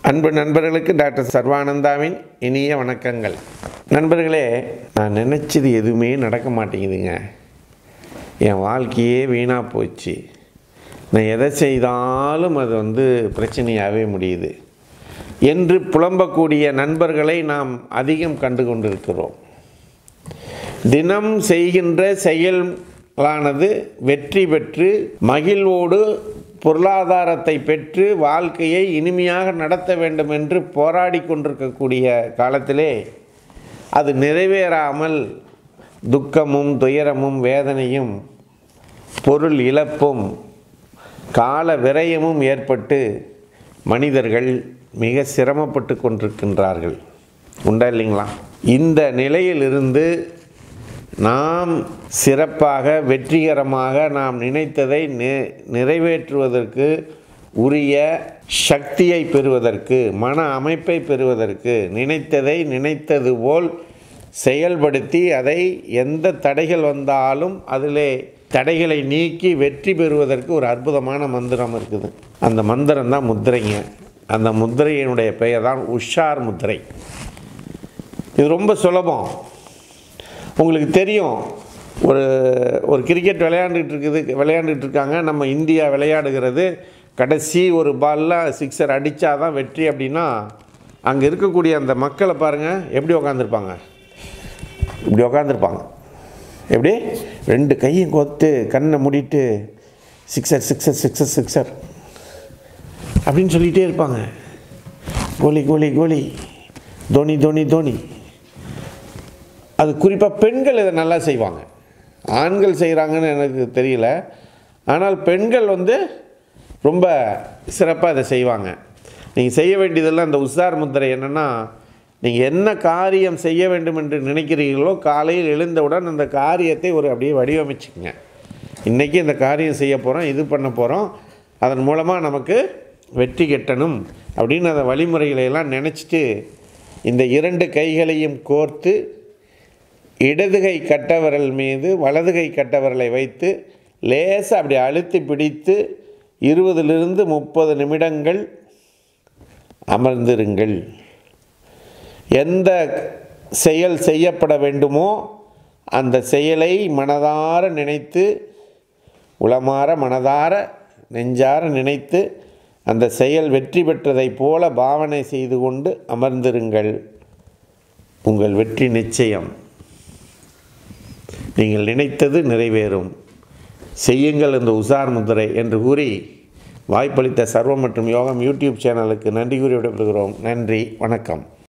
அன்பு நண்பர்களுக்கு டாக்டர் சர்வானந்தாவின் இனிய வணக்கங்கள் நண்பர்களே நான் நினச்சது எதுவுமே நடக்க மாட்டேங்குதுங்க என் வாழ்க்கையே வீணாக போச்சு நான் எதை செய்தாலும் அது வந்து பிரச்சனையாகவே முடியுது என்று புலம்பக்கூடிய நண்பர்களை நாம் அதிகம் கண்டு கொண்டிருக்கிறோம் தினம் செய்கின்ற செயலானது வெற்றி பெற்று மகிழ்வோடு பொருளாதாரத்தை பெற்று வாழ்க்கையை இனிமையாக நடத்த வேண்டும் என்று போராடி கொண்டிருக்கக்கூடிய காலத்திலே அது நிறைவேறாமல் துக்கமும் துயரமும் வேதனையும் பொருள் இழப்பும் கால விரயமும் ஏற்பட்டு மனிதர்கள் மிக சிரமப்பட்டு கொண்டிருக்கின்றார்கள் உண்டா இல்லைங்களா இந்த நிலையிலிருந்து நாம் சிறப்பாக வெற்றிகரமாக நாம் நினைத்ததை நி நிறைவேற்றுவதற்கு உரிய சக்தியை பெறுவதற்கு மன அமைப்பை பெறுவதற்கு நினைத்ததை நினைத்தது போல் செயல்படுத்தி அதை எந்த தடைகள் வந்தாலும் அதிலே தடைகளை நீக்கி வெற்றி பெறுவதற்கு ஒரு அற்புதமான மந்திரம் இருக்குது அந்த மந்திரம் தான் முத்திரைங்க அந்த முத்திரையினுடைய பெயர் தான் உஷார் முத்திரை இது ரொம்ப சுலபம் உங்களுக்கு தெரியும் ஒரு ஒரு கிரிக்கெட் விளையாண்டுட்டு இருக்குது விளையாண்டுட்டு இருக்காங்க நம்ம இந்தியா விளையாடுகிறது கடைசி ஒரு பாலில் சிக்ஸர் அடித்தா தான் வெற்றி அப்படின்னா அங்கே இருக்கக்கூடிய அந்த மக்களை பாருங்கள் எப்படி உக்காந்துருப்பாங்க இப்படி உக்காந்துருப்பாங்க எப்படி ரெண்டு கையும் கொத்து கண்ணை மூடிட்டு சிக்ஸர் சிக்ஸர் சிக்ஸர் சிக்ஸர் அப்படின்னு சொல்லிகிட்டே இருப்பாங்க கோலி கோலி கோலி தோனி தோனி தோனி அது குறிப்பாக பெண்கள் இதை நல்லா செய்வாங்க ஆண்கள் செய்கிறாங்கன்னு எனக்கு தெரியல ஆனால் பெண்கள் வந்து ரொம்ப சிறப்பாக இதை செய்வாங்க நீங்கள் செய்ய வேண்டியதெல்லாம் இந்த உஷார் முத்திரை என்னென்னா நீங்கள் என்ன காரியம் செய்ய வேண்டும் என்று நினைக்கிறீர்களோ காலையில் எழுந்தவுடன் அந்த காரியத்தை ஒரு அப்படியே வடிவமைச்சுக்கங்க இன்றைக்கி இந்த காரியம் செய்ய போகிறோம் இது பண்ண போகிறோம் அதன் மூலமாக நமக்கு வெற்றி கெட்டணும் அப்படின்னு அந்த வழிமுறைகளை எல்லாம் நினச்சிட்டு இந்த இரண்டு கைகளையும் கோர்த்து இடதுகை கட்டவரல் மீது வலதுகை கட்டவரலை வைத்து லேசாக அப்படி அழுத்தி பிடித்து இருபதிலிருந்து முப்பது நிமிடங்கள் அமர்ந்திருங்கள் எந்த செயல் செய்யப்பட வேண்டுமோ அந்த செயலை மனதார நினைத்து உளமாற மனதார நெஞ்சார நினைத்து அந்த செயல் வெற்றி பெற்றதைப் போல பாவனை செய்து கொண்டு அமர்ந்திருங்கள் உங்கள் வெற்றி நிச்சயம் நீங்கள் நினைத்தது நிறைவேறும் செய்யுங்கள் இந்த உசார் முத்திரை என்று கூறி வாய்ப்பளித்த சர்வம் மற்றும் யோகம் யூடியூப் சேனலுக்கு நன்றி கூறி விடைபெறுகிறோம் நன்றி வணக்கம்